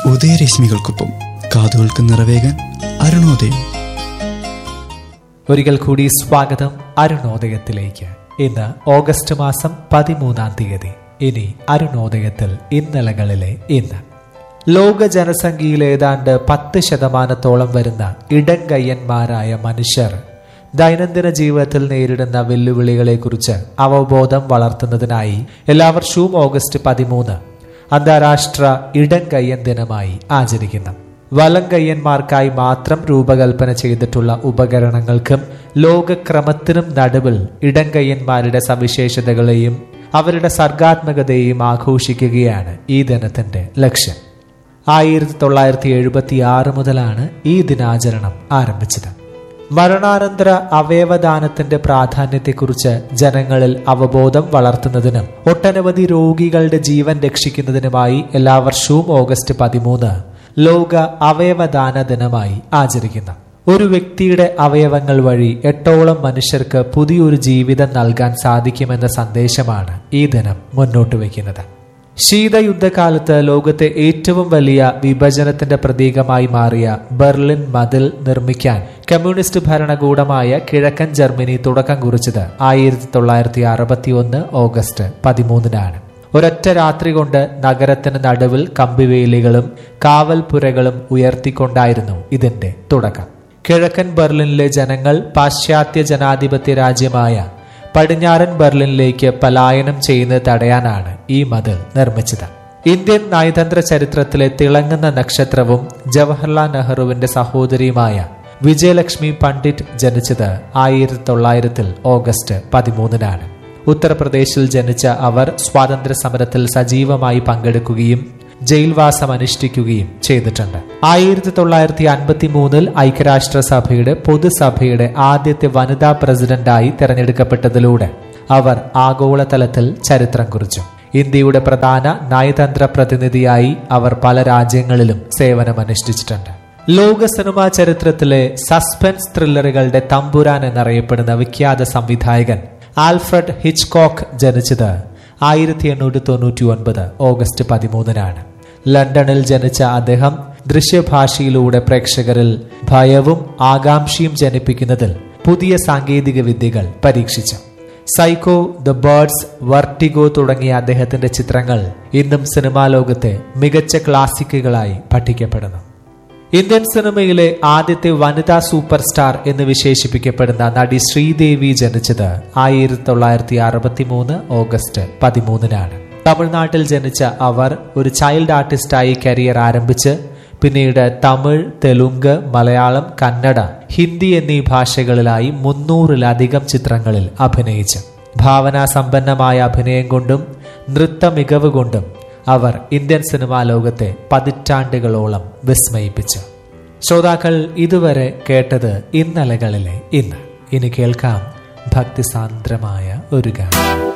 ഉദയരശ്മികൾക്കൊപ്പം കാതുകൾക്ക് നിറവേകാൻ അരുണോദയം ഒരിക്കൽ കൂടി സ്വാഗതം അരുണോദയത്തിലേക്ക് ഇന്ന് ഓഗസ്റ്റ് മാസം പതിമൂന്നാം തീയതി ഇനി അരുണോദയത്തിൽ ഇന്നലകളിലെ ഇന്ന് ലോക ജനസംഖ്യയിൽ ഏതാണ്ട് പത്ത് ശതമാനത്തോളം വരുന്ന ഇടങ്കയ്യന്മാരായ മനുഷ്യർ ദൈനംദിന ജീവിതത്തിൽ നേരിടുന്ന വെല്ലുവിളികളെക്കുറിച്ച് അവബോധം വളർത്തുന്നതിനായി എല്ലാ വർഷവും ഓഗസ്റ്റ് പതിമൂന്ന് അന്താരാഷ്ട്ര ഇടങ്കയ്യൻ ദിനമായി ആചരിക്കുന്നു വലങ്കയ്യന്മാർക്കായി മാത്രം രൂപകൽപ്പന ചെയ്തിട്ടുള്ള ഉപകരണങ്ങൾക്കും ലോകക്രമത്തിനും നടുവിൽ ഇടങ്കയ്യന്മാരുടെ സവിശേഷതകളെയും അവരുടെ സർഗാത്മകതയെയും ആഘോഷിക്കുകയാണ് ഈ ദിനത്തിന്റെ ലക്ഷ്യം ആയിരത്തി തൊള്ളായിരത്തി എഴുപത്തി ആറ് മുതലാണ് ഈ ദിനാചരണം ആരംഭിച്ചത് മരണാനന്തര അവയവദാനത്തിന്റെ പ്രാധാന്യത്തെക്കുറിച്ച് ജനങ്ങളിൽ അവബോധം വളർത്തുന്നതിനും ഒട്ടനവധി രോഗികളുടെ ജീവൻ രക്ഷിക്കുന്നതിനുമായി എല്ലാ വർഷവും ഓഗസ്റ്റ് പതിമൂന്ന് ലോക അവയവദാന ദിനമായി ആചരിക്കുന്നു ഒരു വ്യക്തിയുടെ അവയവങ്ങൾ വഴി എട്ടോളം മനുഷ്യർക്ക് പുതിയൊരു ജീവിതം നൽകാൻ സാധിക്കുമെന്ന സന്ദേശമാണ് ഈ ദിനം മുന്നോട്ട് വയ്ക്കുന്നത് ശീതയുദ്ധകാലത്ത് ലോകത്തെ ഏറ്റവും വലിയ വിഭജനത്തിന്റെ പ്രതീകമായി മാറിയ ബെർലിൻ മതിൽ നിർമ്മിക്കാൻ കമ്മ്യൂണിസ്റ്റ് ഭരണകൂടമായ കിഴക്കൻ ജർമ്മനി തുടക്കം കുറിച്ചത് ആയിരത്തി തൊള്ളായിരത്തി അറുപത്തി ഒന്ന് ഓഗസ്റ്റ് പതിമൂന്നിനാണ് ഒരൊറ്റ രാത്രി കൊണ്ട് നഗരത്തിന് നടുവിൽ കമ്പിവേലികളും കാവൽപുരകളും ഉയർത്തിക്കൊണ്ടായിരുന്നു ഇതിന്റെ തുടക്കം കിഴക്കൻ ബെർലിനിലെ ജനങ്ങൾ പാശ്ചാത്യ ജനാധിപത്യ രാജ്യമായ പടിഞ്ഞാറൻ ബെർലിനിലേക്ക് പലായനം ചെയ്യുന്നത് തടയാനാണ് ഈ മതിൽ നിർമ്മിച്ചത് ഇന്ത്യൻ നയതന്ത്ര ചരിത്രത്തിലെ തിളങ്ങുന്ന നക്ഷത്രവും ജവഹർലാൽ നെഹ്റുവിന്റെ സഹോദരിയുമായ വിജയലക്ഷ്മി പണ്ഡിറ്റ് ജനിച്ചത് ആയിരത്തി തൊള്ളായിരത്തിൽ ഓഗസ്റ്റ് പതിമൂന്നിനാണ് ഉത്തർപ്രദേശിൽ ജനിച്ച അവർ സ്വാതന്ത്ര്യ സമരത്തിൽ സജീവമായി പങ്കെടുക്കുകയും ജയിൽവാസം അനുഷ്ഠിക്കുകയും ചെയ്തിട്ടുണ്ട് ആയിരത്തി തൊള്ളായിരത്തി അൻപത്തി മൂന്നിൽ ഐക്യരാഷ്ട്രസഭയുടെ പൊതുസഭയുടെ ആദ്യത്തെ വനിതാ പ്രസിഡന്റായി തെരഞ്ഞെടുക്കപ്പെട്ടതിലൂടെ അവർ ആഗോളതലത്തിൽ ചരിത്രം കുറിച്ചു ഇന്ത്യയുടെ പ്രധാന നയതന്ത്ര പ്രതിനിധിയായി അവർ പല രാജ്യങ്ങളിലും സേവനമനുഷ്ഠിച്ചിട്ടുണ്ട് ലോക സിനിമാ ചരിത്രത്തിലെ സസ്പെൻസ് ത്രില്ലറുകളുടെ തമ്പുരാൻ എന്നറിയപ്പെടുന്ന വിഖ്യാത സംവിധായകൻ ആൽഫ്രഡ് ഹിച്ച്കോക്ക് ജനിച്ചത് ആയിരത്തി എണ്ണൂറ്റി തൊണ്ണൂറ്റി ഒൻപത് ഓഗസ്റ്റ് പതിമൂന്നിനാണ് ലണ്ടനിൽ ജനിച്ച അദ്ദേഹം ദൃശ്യഭാഷയിലൂടെ പ്രേക്ഷകരിൽ ഭയവും ആകാംക്ഷയും ജനിപ്പിക്കുന്നതിൽ പുതിയ സാങ്കേതിക വിദ്യകൾ പരീക്ഷിച്ചു സൈക്കോ ദ ബേർഡ്സ് വർട്ടിഗോ തുടങ്ങിയ അദ്ദേഹത്തിന്റെ ചിത്രങ്ങൾ ഇന്നും സിനിമാ ലോകത്തെ മികച്ച ക്ലാസിക്കുകളായി പഠിക്കപ്പെടുന്നു ഇന്ത്യൻ സിനിമയിലെ ആദ്യത്തെ വനിതാ സൂപ്പർ സ്റ്റാർ എന്ന് വിശേഷിപ്പിക്കപ്പെടുന്ന നടി ശ്രീദേവി ജനിച്ചത് ആയിരത്തി തൊള്ളായിരത്തി അറുപത്തി മൂന്ന് ഓഗസ്റ്റ് പതിമൂന്നിനാണ് തമിഴ്നാട്ടിൽ ജനിച്ച അവർ ഒരു ചൈൽഡ് ആർട്ടിസ്റ്റായി കരിയർ ആരംഭിച്ച് പിന്നീട് തമിഴ് തെലുങ്ക് മലയാളം കന്നഡ ഹിന്ദി എന്നീ ഭാഷകളിലായി മുന്നൂറിലധികം ചിത്രങ്ങളിൽ അഭിനയിച്ചു ഭാവനാസമ്പന്നമായ അഭിനയം കൊണ്ടും നൃത്ത മികവ് കൊണ്ടും അവർ ഇന്ത്യൻ സിനിമാ ലോകത്തെ പതിറ്റാണ്ടുകളോളം വിസ്മയിപ്പിച്ചു ശ്രോതാക്കൾ ഇതുവരെ കേട്ടത് ഇന്നലകളിലെ ഇന്ന് ഇനി കേൾക്കാം ഭക്തിസാന്ദ്രമായ ഒരു ഗാനം